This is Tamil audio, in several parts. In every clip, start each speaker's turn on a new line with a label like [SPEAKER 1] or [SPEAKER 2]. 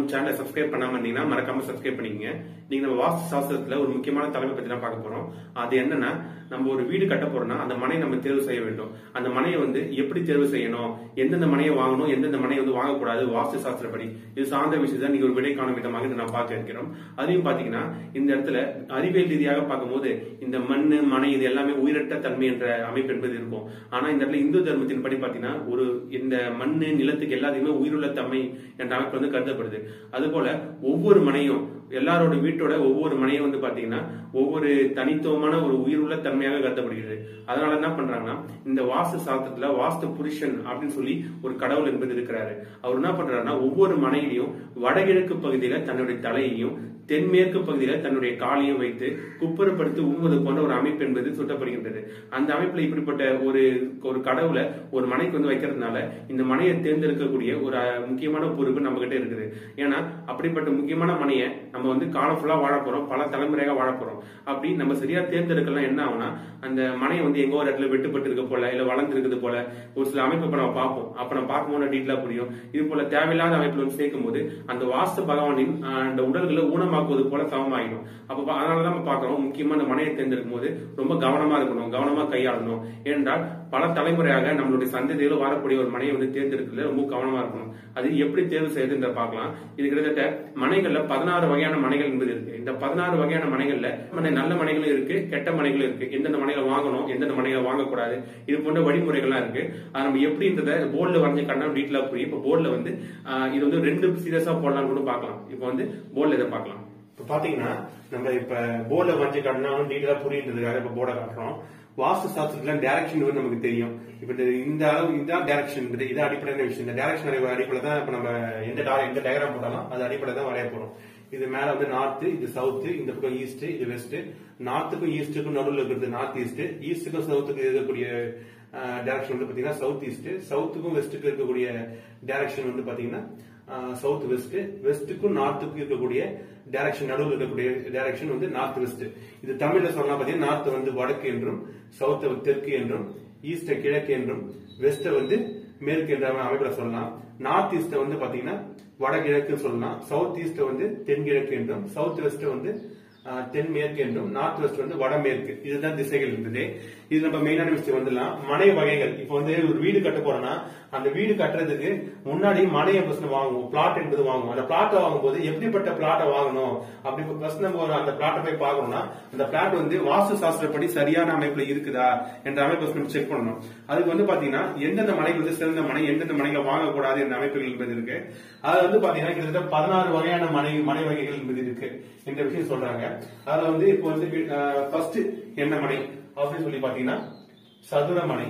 [SPEAKER 1] நம்ம சேனலை சப்ஸ்கிரைப் பண்ணாம இருந்தீங்கன்னா மறக்காம சப்ஸ்கிரைப் பண்ணிக்கங்க நீங்க நம்ம வாஸ்து சாஸ்திரத்துல ஒரு முக்கியமான தலைமை பத்தி தான் பார்க்க போறோம் அது என்னன்னா நம்ம ஒரு வீடு கட்ட போறோம்னா அந்த மனையை நம்ம தேர்வு செய்ய வேண்டும் அந்த மனையை வந்து எப்படி தேர்வு செய்யணும் எந்தெந்த மனையை வாங்கணும் எந்தெந்த மனையை வந்து வாங்கக்கூடாது வாஸ்து சாஸ்திரப்படி இது சார்ந்த விஷயத்தை நீங்க ஒரு விடை காணும் விதமாக இதை நான் பார்க்க இருக்கிறோம் அதையும் பாத்தீங்கன்னா இந்த இடத்துல அறிவியல் ரீதியாக பார்க்கும்போது இந்த மண்ணு மனை இது எல்லாமே உயிரற்ற தன்மை என்ற அமைப்பு என்பது இருக்கும் ஆனா இந்த இடத்துல இந்து தர்மத்தின் படி பாத்தீங்கன்னா ஒரு இந்த மண்ணு நிலத்துக்கு எல்லாத்தையுமே உயிருள்ள தன்மை என்ற அமைப்பு வந்து கருதப்படுது அதுபோல ஒவ்வொரு மனையும் எல்லாரோட வீட்டோட ஒவ்வொரு மனையும் வந்து பாத்தீங்கன்னா ஒவ்வொரு தனித்துவமான ஒரு உயிருள்ள தன்மையாக கருதப்படுகிறது அதனால என்ன பண்றாங்கன்னா இந்த வாஸ்து சாஸ்திரத்துல வாஸ்து புருஷன் அப்படின்னு சொல்லி ஒரு கடவுள் என்பது இருக்கிறாரு அவர் என்ன பண்றாருன்னா ஒவ்வொரு மனையிலையும் வடகிழக்கு பகுதியில தன்னுடைய தலையையும் தென்மேற்கு பகுதியில தன்னுடைய காலையும் வைத்து குப்புறப்படுத்தி ஊம்பது போன்ற ஒரு அமைப்பு என்பது சுட்டப்படுகின்றது அந்த அமைப்புல இப்படிப்பட்ட ஒரு ஒரு கடவுளை ஒரு மனைக்கு வந்து வைக்கிறதுனால இந்த மனையை தேர்ந்தெடுக்கக்கூடிய ஒரு அஹ், முக்கியமான பொறுப்பு நம்ம கிட்ட இருக்குது ஏன்னா அப்படிப்பட்ட முக்கியமான மனையை நம்ம வந்து காலம் ஃபுல்லா வாழ போறோம் பல தலைமுறையாக வாழ போறோம் அப்படி நம்ம சரியா தேர்ந்தெடுக்கலாம் என்ன ஆகும்னா அந்த மனையை வந்து எங்கோ ஒரு இடத்துல வெட்டுப்பட்டு இருக்க போல இல்ல வளர்ந்து இருக்குது போல ஒரு சில அமைப்பு இப்ப நம்ம பார்ப்போம் அப்ப நம்ம பார்க்கும்போது டீட்டெயிலா புரியும் இது போல தேவையில்லாத அமைப்புல வந்து சேர்க்கும் போது அந்த வாஸ்து பகவானின் ஆஹ், அந்த உடல்களை ஊனமாக்குவது போல சமமாயிடும் அப்ப பா- அதனாலதான் நம்ம பார்க்கிறோம் முக்கியமா அந்த மனையை தேர்ந்தெடுக்கும் போது ரொம்ப கவனமா இருக்கணும் கவனமா கையாளணும் ஏனென்றால் பல தலைமுறையாக நம்மளுடைய சந்ததியில் வரக்கூடிய ஒரு மனையை வந்து தேர்ந்தெடுக்கிறதுல ரொம்ப கவனமா இருக்கணும் அது எப்படி தேர்வு செய்யுதுன்ற பார்க்கலாம் இது கிட்டத்தட்ட மனைகள்ல பதினாறு வகையான மனைகள் என்பது இருக்கு இந்த பதினாறு வகையான மனைகள்ல மனை- நல்ல மனைகளும் இருக்கு கெட்ட மனைகளும் இருக்கு எந்தெந்த மனைகளை வாங்கணும் எந்தெந்த மனைகளை வாங்கக்கூடாது இது போன்ற வழிமுறைகள்லாம் இருக்கு அது நம்ம எப்படின்றத போர்டில் வரைஞ்ச கண்ணா டீட்டெயிலா புரியும் இப்போ போர்டில் வந்து ஆஹ், இது வந்து ரெண்டு சீரியஸா போடலாம்னு கூட பார்க்கலாம் இப்போ வந்து போர்டில் இதை பார்க்கலாம் இப்போ பாத்தீங்கன்னா நம்ம இப்ப போர்டில் வரைஞ்ச காட்டினாலும் டீட்டெயிலா புரியுன்றதுக்காக இப்ப போர்டை காட்டுறோம் வாஸ்து சாஸ்திரத்துல டைரக்ஷன் வந்து நமக்கு தெரியும் இப்ப இந்த இந்த அளவு இதுதான் டைரக்ஷன் இது அடிப்படையான விஷயம் இந்த டைரக்ஷன் அடிப்படையில் தான் இப்ப நம்ம எந்த டா- எந்த டயக்ராம் போட்டாலும் அது அடிப்படையில் தான் வரைய போறோம் இது மேல வந்து நார்த் இது சவுத் இந்த பக்கம் ஈஸ்ட் இது வெஸ்ட் நார்த்துக்கும் ஈஸ்ட்டுக்கும் நடுவில் இருக்கிறது நார்த் ஈஸ்ட் ஈஸ்ட்டுக்கும் சவுத்துக்கும் இருக்கக்கூடிய டைரக்ஷன் வந்து பாத்தீங்கன்னா சவுத் ஈஸ்ட் சவுத்துக்கும் வெஸ்ட்டுக்கும் இருக்கக்கூடிய டைரக்ஷன் வந்து பாத்தீங்கன்னா சவுத் வெஸ்ட் வெஸ்ட்டுக்கும் நார்த்துக்கும் இருக்கக்கூடிய டைரக்ஷன் நடுவில் இருக்கக்கூடிய டைரக்ஷன் வந்து நார்த் வெஸ்ட் இது தமிழ்ல சொன்னா பாத்தீங்கன்னா நார்த் வந்து வடக்கு என்றும் சவுத் தெற்கு என்றும் ஈஸ்ட கிழக்கு என்றும் வெஸ்ட வந்து மேற்கு என்ற அமைப்புல சொல்லலாம் நார்த் ஈஸ்ட வந்து பாத்தீங்கன்னா வடகிழக்கு சொல்லலாம் சவுத் ஈஸ்ட வந்து தென்கிழக்கு என்றும் சவுத் வெஸ்ட வந்து ஆஹ், தென்மேற்கு என்றும் நார்த் வெஸ்ட் வந்து வடமேற்கு இதுதான் திசைகள் இருந்தது இது நம்ம மெயினான விஷயம் வந்துடலாம் மனை வகைகள் இப்போ வந்து ஒரு வீடு கட்ட போறோம்னா அந்த வீடு கட்டுறதுக்கு முன்னாடி மனையை ஃபர்ஸ்ட் வாங்குவோம் பிளாட் என்பது வாங்குவோம் அந்த பிளாட்டை வாங்கும்போது எப்படிப்பட்ட பிளாட்டை வாங்கணும் அப்படி ஃபர்ஸ்ட் நம்ம ஒரு அந்த பிளாட்டை போய் பார்க்கணும்னா அந்த பிளாட் வந்து வாஸ்து சாஸ்திரப்படி சரியான அமைப்புல இருக்குதா என்ற அமைப்பை first நம்ம செக் பண்ணணும் அதுக்கு வந்து பாத்தீங்கன்னா எந்தெந்த மனைகள் வந்து சிறந்த மனை எந்தெந்த மனைகளை வாங்கக்கூடாது என்ற அமைப்புகள் என்பது இருக்கு அது வந்து பாத்தீங்கன்னா கிட்டத்தட்ட பதினாறு வகையான மனை மனை வகைகள் என்பது இருக்கு என்ற விஷயம் சொல்றாங்க அதுல வந்து இப்போ வந்து ஃபர்ஸ்ட் என்ன மனை அப்படின்னு சொல்லி பாத்தீங்கன்னா சதுர மனை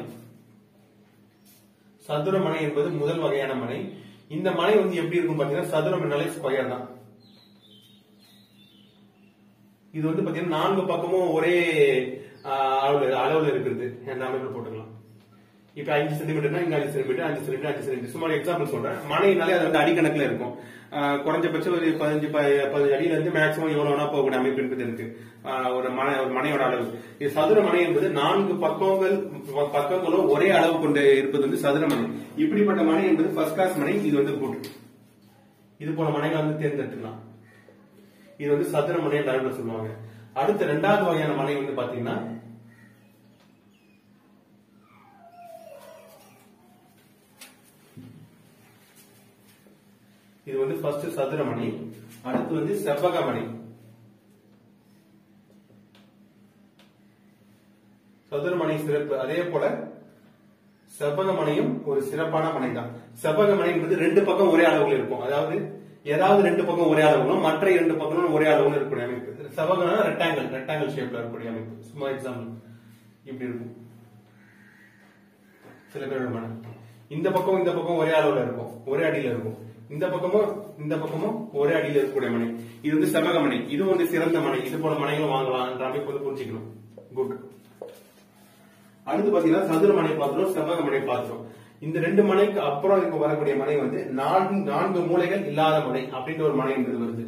[SPEAKER 1] சதுர மனை என்பது முதல் வகையான மனை இந்த மனை வந்து எப்படி இருக்கும் பாத்தீங்கன்னா சதுர மணி ஸ்கொயர் தான் இது வந்து பாத்தீங்கன்னா நான்கு பக்கமும் ஒரே ஆஹ், அளவுல அளவுல இருக்கிறது அந்த அமைப்பில் போட்டுக்கலாம் இப்ப அஞ்சு சென்டிமீட்டர்னா இங்க அஞ்சு சென்டிமீட்டர் அஞ்சு சென்டிமீட்டர் அஞ்சு சென்டிமீட்டர் சும்மா எக்ஸாம்பிள் சொல்றேன் மனைனாலே அது வந்து அடிக்கணக்குல இருக்கும் ஆஹ், குறைஞ்சபட்சம் ஒரு பதினஞ்சு ப- பதினஞ்சு அடியில இருந்து மேக்ஸிமம் எவ்வளவு வேணா போகக்கூடிய அமைப்பு என்பது இருக்கு ஆஹ், ஒரு மனை ஒரு மனையோட அளவு இது சதுர மனை என்பது நான்கு பக்கங்கள் பக்கங்களும் ஒரே அளவு கொண்டு இருப்பது வந்து சதுர மனை இப்படிப்பட்ட மனை என்பது ஃபர்ஸ்ட் கிளாஸ் மனை இது வந்து கூட்டு இது போல மனைகளை வந்து தேர்ந்தெடுத்துக்கலாம் இது வந்து சதுர மனை என்ற அளவுல சொல்லுவாங்க அடுத்த ரெண்டாவது வகையான மனை வந்து பாத்தீங்கன்னா இது வந்து ஃபர்ஸ்ட் சதுர மனை அடுத்து வந்து செவ்வக மனை சதுர மனை சிறப்பு அதே போல செவ்வக மனையும் ஒரு சிறப்பான மனை தான் செவ்வக மனை என்பது ரெண்டு பக்கம் ஒரே அளவுல இருக்கும் அதாவது ஏதாவது ரெண்டு பக்கம் ஒரே அளவுகளும் மற்ற இரண்டு பக்கங்களும் ஒரே அளவுல இருக்கக்கூடிய அமைப்பு செவ்வகம்னா ரெக்டாங்கிள் ரெக்டாங்கிள் ஷேப்ல இருக்கக்கூடிய அமைப்பு சும்மா எக்ஸாம்பிள் இப்படி இருக்கும் சில பேரோட மனை இந்த பக்கம் இந்த பக்கம் ஒரே அளவுல இருக்கும் ஒரே அடியில இருக்கும் இந்த பக்கமும் இந்த பக்கமும் ஒரே அடியில இருக்கக்கூடிய மனை இது வந்து செவ்வக மனை இது வந்து சிறந்த மனை இது போல மனைகளும் வாங்கலாம் என்ற அமைப்பு வந்து புரிஞ்சுக்கணும் குட் அடுத்து பாத்தீங்கன்னா சதுர மனை பாத்திரம் செவ்வக மனை பாத்திரம் இந்த ரெண்டு மனைக்கு அப்புறம் இப்ப வரக்கூடிய மனை வந்து நான்கு நான்கு மூலைகள் இல்லாத மனை அப்படின்ற ஒரு மனை என்பது வருது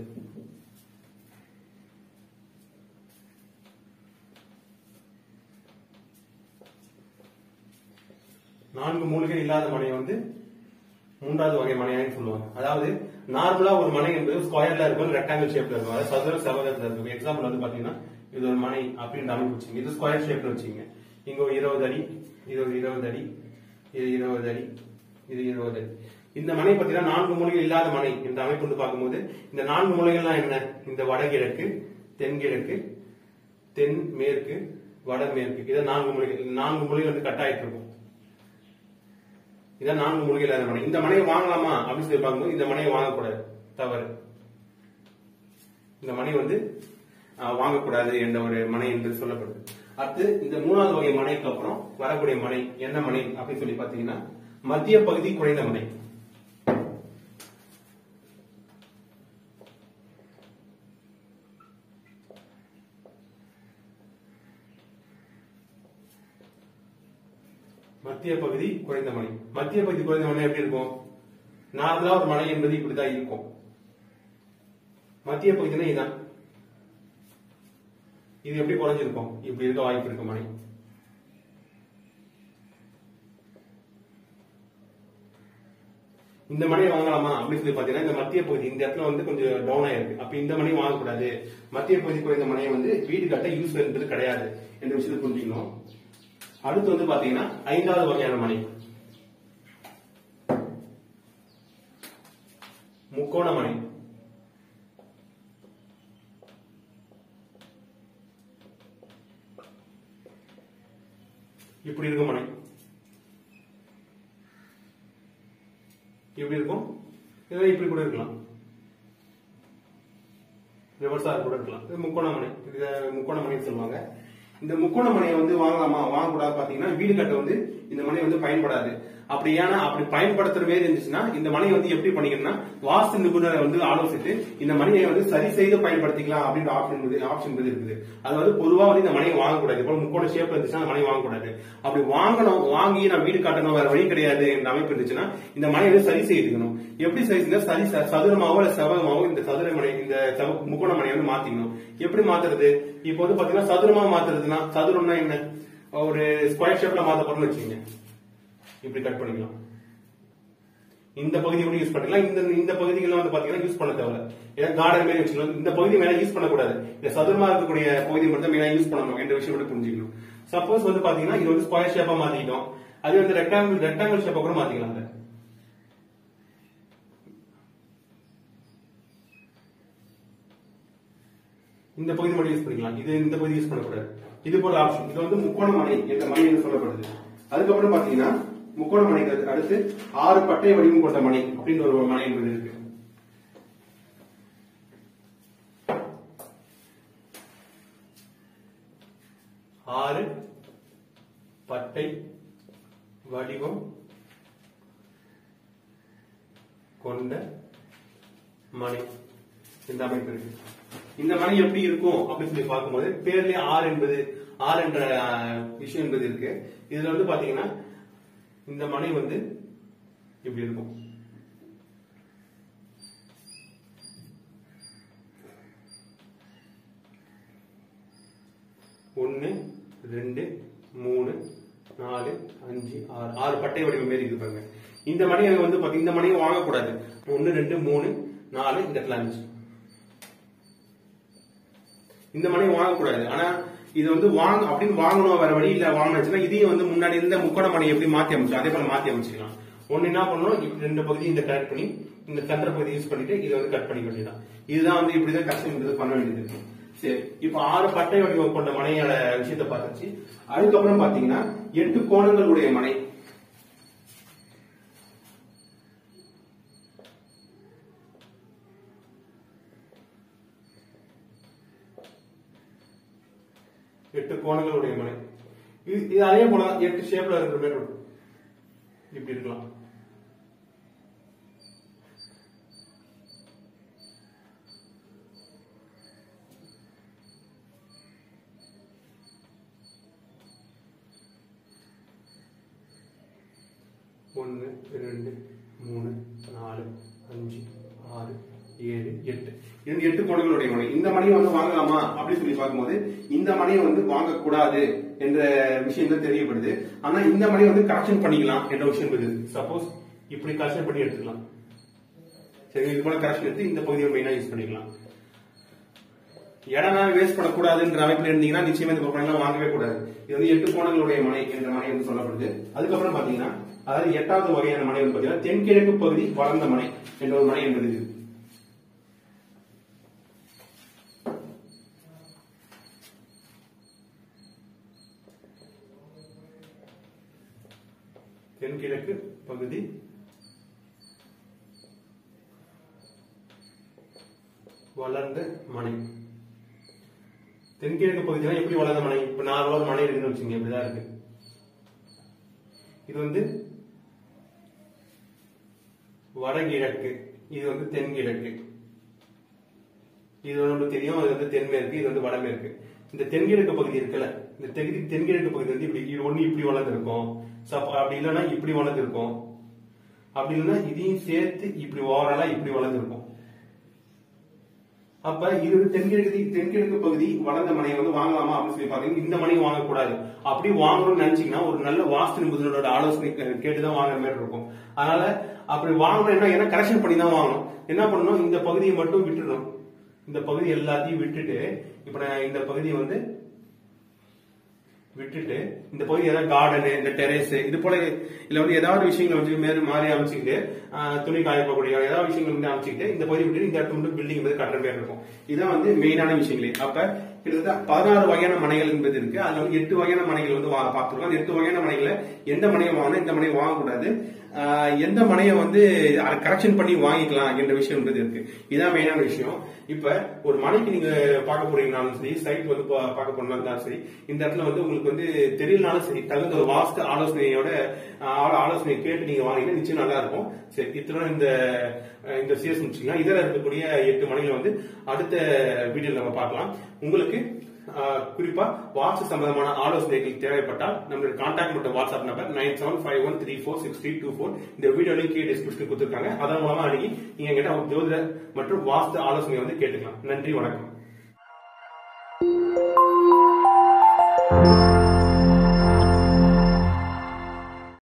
[SPEAKER 1] நான்கு மூலிகை இல்லாத மனை வந்து மூன்றாவது வகை மனையான்னு சொல்லுவாங்க அதாவது நார்மலா ஒரு மனை என்பது ஸ்கொயர்ல இருக்கும் ரெக்டாங்கிள் ஷேப்ல இருக்கும் அதாவது சதுர செவகத்துல இருக்கும் எக்ஸாம்பிள் வந்து பாத்தீங்கன்னா இது ஒரு மனை அப்படின்ற அமைப்பு வச்சுங்க இது ஸ்கொயர் ஷேப்ல வச்சுங்க இங்க ஒரு இருபது அடி இது ஒரு இருபது அடி இது இருபது அடி இது இருபது அடி இந்த மனை பாத்தீங்கன்னா நான்கு மூலைகள் இல்லாத மனை இந்த அமைப்பு வந்து பார்க்கும்போது இந்த நான்கு மூலைகள்லாம் என்ன இந்த வடகிழக்கு தென்கிழக்கு தென் மேற்கு வடமேற்கு இதை நான்கு மூலைகள் இந்த நான்கு மூலைகள் வந்து கட்டாயிட்டு இருக்கும் இதான் நான்கு மூலிகை இல்லாத மனை இந்த மனையை வாங்கலாமா அப்படின்னு சொல்லி பார்க்கும்போது இந்த மனையை வாங்கக்கூடாது தவறு இந்த மனை வந்து ஆஹ், வாங்கக்கூடாது என்ற ஒரு மனை என்று சொல்லப்படுது அடுத்து இந்த மூணாவது வகை மனைக்கு அப்புறம் வரக்கூடிய மனை என்ன மனை அப்படின்னு சொல்லி பாத்தீங்கன்னா மத்திய பகுதி குறைந்த மனை மத்திய பகுதி குறைந்த மனை மத்திய பகுதி குறைந்த மனை எப்படி இருக்கும் நார்மலா ஒரு மனை என்பது இப்படிதான் இருக்கும் மத்திய பகுதினா இதுதான் இது எப்படி குறைஞ்சிருக்கும் இப்படி இருக்க வாய்ப்பு இருக்கு மனை இந்த மனையை வாங்கலாமா அப்படின்னு சொல்லி பாத்தீங்கன்னா இந்த மத்திய பகுதி இந்த இடத்துல வந்து கொஞ்சம் டவுன் ஆயிருக்கு அப்ப இந்த மனையை வாங்கக்கூடாது மத்திய பகுதி குறைந்த மனையை வந்து வீடு கட்ட யூஸ் என்பது கிடையாது என்ற விஷயத்தை புரிஞ்சுக்கணும் அடுத்து வந்து பாத்தீங்கன்னா ஐந்தாவது வகையான மனை முக்கோண மனை இப்படி இருக்கும் மனை எப்படி இருக்கும் இதெல்லாம் இப்படி கூட இருக்கலாம் ரிவர்ஸா கூட இருக்கலாம் இது முக்கோண மனை இது முக்கோண மனைன்னு சொல்லுவாங்க இந்த முக்கோண மனையை வந்து வாங்கலாமா வாங்கக்கூடாது பாத்தீங்கன்னா வீடு கட்ட வந்து இந்த மனை வந்து பயன்படாது அப்படி ஏன்னா அப்படி பயன்படுத்துற மாதிரி இருந்துச்சுன்னா இந்த மனையை வந்து எப்படி பண்ணிக்கணும்னா வாஸ்து நிபுணரை வந்து ஆலோசித்து இந்த மனையை வந்து சரி செய்து பயன்படுத்திக்கலாம் அப்படின்ற ஆப்ஷன் இருக்குது ஆப்ஷன் வந்து இருக்குது அது வந்து பொதுவா வந்து இந்த மனையை வாங்கக்கூடாது இப்போ முக்கோண ஷேப்ல இருந்துச்சுன்னா அந்த மனையை வாங்கக்கூடாது அப்படி வாங்கணும் வாங்கி நான் வீடு கட்டணும் வேற வழி கிடையாது என்ற அமைப்பு இருந்துச்சுன்னா இந்த மனையை வந்து சரி செய்துக்கணும் எப்படி சரி செய்ய சரி ச- சதுரமாவோ இல்ல செவகமாவோ இந்த சதுர மனை இந்த செவ- முக்கோண மனையை வந்து மாத்திக்கணும் எப்படி மாத்துறது இப்போ வந்து பாத்தீங்கன்னா சதுரமா மாத்துறதுன்னா சதுரம்னா என்ன ஒரு ஸ்கொயர் ஷேப்ல மாத்த போறோம்னு வச்சுக்கோங்க இப்படி கட் பண்ணிக்கலாம் இந்த பகுதி கூட யூஸ் பண்ணிக்கலாம் இந்த இந்த பகுதிகள்லாம் வந்து பாத்தீங்கன்னா யூஸ் பண்ண தேவையில்ல ஏன்னா கார்டன் மாதிரி வச்சுக்கலாம் இந்த பகுதி மேல யூஸ் பண்ணக்கூடாது இந்த சதுரமா இருக்கக்கூடிய பகுதி மட்டும் மேல யூஸ் பண்ணணும் என்ற விஷயம் மட்டும் புரிஞ்சுக்கணும் சப்போஸ் வந்து பாத்தீங்கன்னா இது வந்து ஸ்கொயர் ஷேப்பா மாத்திக்கிட்டோம் அது வந்து ரெக்டாங்கிள் ரெக்டாங்கிள் ஷேப்பா கூட மாத்திக்கலாம் அதை. இந்த பகுதி மட்டும் யூஸ் பண்ணிக்கலாம் இது இந்த பகுதி யூஸ் பண்ணக்கூடாது இது போல ஆப்ஷன் இது வந்து முக்கோண மனை என்ற மனை என்று சொல்லப்படுது அதுக்கப்புறம் பாத்தீங்கன்னா முக்கோண மனைக்கு அடுத்து ஆறு பட்டை வடிவம் கொண்ட மனை அப்படின்னு ஒரு மனை என்பது இருக்கு ஆறு பட்டை வடிவம் கொண்ட மனை இந்த அமைப்பு இருக்கு இந்த மனை எப்படி இருக்கும் அப்படின்னு சொல்லி பார்க்கும்போது பேர்லயே ஆறு என்பது ஆறு என்ற அஹ், விஷயம் என்பது இருக்கு இதுல வந்து பாத்தீங்கன்னா இந்த மனை வந்து இப்படி இருக்கும் ஒன்னு ரெண்டு மூணு நாலு அஞ்சு ஆறு ஆறு பட்டை வடிவம் மாரி இருக்கு பாருங்க இந்த மணியை வந்து பாத்தீங்க இந்த மணியை வாங்கக்கூடாது ஒன்னு ரெண்டு மூணு நாலு இந்த இடத்துல அஞ்சு இந்த மணியை வாங்கக்கூடாது ஆனா இது வந்து வாங்க அப்படின்னு வாங்கணும் வேற வழி இல்ல வாங்கினுச்சுன்னா இதையும் வந்து முன்னாடி இருந்த முக்கோண மணி எப்படி மாத்தி அமைச்சு அதே போல மாத்தி அமைச்சிக்கலாம் ஒன்னு என்ன பண்ணணும் இப்படி ரெண்டு பகுதி இந்த கட் பண்ணி இந்த சென்டர் பகுதி யூஸ் பண்ணிட்டு இதை வந்து கட் பண்ணிக்க வேண்டியதான் இதுதான் வந்து இப்படிதான் கஷ்டம் பண்ண வேண்டியது இருக்கு சரி இப்ப ஆறு பட்டை வடிவம் கொண்ட மனையோட விஷயத்தை பார்த்தாச்சு அதுக்கப்புறம் பாத்தீங்கன்னா எட்டு கோணங்களுடைய மனை எட்டு கோணங்களுடைய மனை இது இது அதே போல எட்டு ஷேப்ல இருக்கிற மாதிரி இருக்கும் இப்படி இருக்கலாம் ஒன்று ரெண்டு மூணு நாலு அஞ்சு ஆறு ஏழு எட்டு இது எட்டு கோணங்களுடைய மனை இந்த மணியை வந்து வாங்கலாமா அப்படின்னு சொல்லி பார்க்கும்போது இந்த மணியை வந்து வாங்கக்கூடாது என்ற விஷயம் தான் தெரியப்படுது ஆனா இந்த மணியை வந்து கரெக்ஷன் பண்ணிக்கலாம் என்ற விஷயம் இருக்குது சப்போஸ் இப்படி கரெக்ஷன் பண்ணி எடுத்துக்கலாம் சரி இது போல கரெக்ஷன் எடுத்து இந்த பகுதியை மெயினா யூஸ் பண்ணிக்கலாம் இடம்னா வேஸ்ட் பண்ணக்கூடாதுன்ற அமைப்பில் இருந்தீங்கன்னா நிச்சயமா இந்த பக்கம் வாங்கவே கூடாது இது வந்து எட்டு கோணங்களுடைய மனை என்ற மனை வந்து சொல்லப்படுது அதுக்கப்புறம் பாத்தீங்கன்னா அதாவது எட்டாவது வகையான மனை வந்து பாத்தீங்கன்னா தென்கிழக்கு பகுதி வளர்ந்த மனை என்ற ஒரு மனை என்பது இது தென்கிழக்கு பகுதி வளர்ந்த மனை தென்கிழக்கு பகுதினா எப்படி வளர்ந்த மனை இப்ப நார்மலா ஒரு மனை இருக்குன்னு வச்சுங்க இப்படிதான் இருக்கு இது வந்து வடகிழக்கு இது வந்து தென்கிழக்கு இது வந்து தெரியும் இது வந்து தென்மேற்கு இது வந்து வடமேற்கு இந்த தென்கிழக்கு பகுதி இருக்குல்ல இந்த தெகுதி தென்கிழக்கு பகுதி வந்து இப்படி இது ஒண்ணு இப்படி வளர்ந்துருக்கும் So, அப்ப அப்படி இல்லைன்னா இப்படி வளர்ந்துருக்கும் அப்படி இல்லைன்னா இதையும் சேர்த்து இப்படி ஓவராலா இப்படி வளர்ந்துருக்கும் அப்ப இது வந்து தென்கிழக்கு தென்கிழக்கு பகுதி வளர்ந்த மனையை வந்து வாங்கலாமா அப்படின்னு சொல்லி பாத்தீங்கன்னா இந்த மனையை வாங்கக்கூடாது அப்படி வாங்கணும்னு நினைச்சீங்கன்னா ஒரு நல்ல வாஸ்து நிபுணரோட ஆலோசனை கே- கேட்டுதான் வாங்குற மாதிரி இருக்கும் அதனால அப்படி வாங்கணும் என்ன ஏன்னா கரெக்ஷன் பண்ணி தான் வாங்கணும் என்ன பண்ணணும் இந்த பகுதியை மட்டும் விட்டுடணும் இந்த பகுதி எல்லாத்தையும் விட்டுட்டு இப்ப நான் இந்த பகுதியை வந்து விட்டுட்டு இந்த பகுதி ஏதாவது கார்டனு இந்த டெரேஸ் இது போல இல்ல வந்து ஏதாவது விஷயங்களை வந்து மேல மாறி அமைச்சுக்கிட்டு ஆஹ், துணி காய போகக்கூடிய ஏதாவது விஷயங்கள் வந்து அமைச்சுக்கிட்டு இந்த பகுதி விட்டு இந்த இடத்துல மட்டும் பில்டிங் வந்து கட்டுற மாதிரி இருக்கும் இதான் வந்து மெயினான விஷயங்களே அப்ப கிட்டத்தட்ட பதினாறு வகையான மனைகள் என்பது இருக்கு அதுல வந்து எட்டு வகையான மனைகள் வந்து வா- பார்த்திருக்கோம் அந்த எட்டு வகையான மனைகளை எந்த மனையை வாங்கணும் எந்த மனையை வாங்கக்கூடாது ஆஹ், எந்த மனையை வந்து கரெக்ஷன் பண்ணி வாங்கிக்கலாம் என்ற விஷயம் என்பது இருக்கு இதான் மெயினான விஷயம் இப்ப ஒரு மனைக்கு நீங்க பார்க்க போறீங்கனாலும் சரி சைட் வந்து பா- பார்க்க போனா இருந்தாலும் சரி இந்த இடத்துல வந்து உங்களுக்கு வந்து தெரியலனாலும் சரி தகுந்த ஒரு வாஸ்து ஆலோசனையோட ஆஹ், ஆலோ- ஆலோசனையை கேட்டு நீங்க வாங்கினா நிச்சயம் நல்லா இருக்கும் சரி இத்தனை இந்த அஹ், இந்த சீரியஸ் முடிச்சுக்கலாம் இதுல இருக்கக்கூடிய எட்டு மணிகளை வந்து அடுத்த வீடியோல நம்ம பார்க்கலாம் உங்களுக்கு ஆஹ், குறிப்பா வாட்ஸ்அப் சம்பந்தமான ஆலோசனைகள் தேவைப்பட்டால் நம்மளுடைய கான்டாக்ட் மற்றும் WhatsApp number nine seven five one three four six three two four இந்த வீடியோ லிங்க் கீழே டிஸ்கிரிப்ஷன் கொடுத்துருக்காங்க அதன் மூலமா அணுகி நீங்க எங்கிட்ட ஜோதிட மற்றும் வாஸ்து ஆலோசனை வந்து கேட்டுக்கலாம் நன்றி வணக்கம்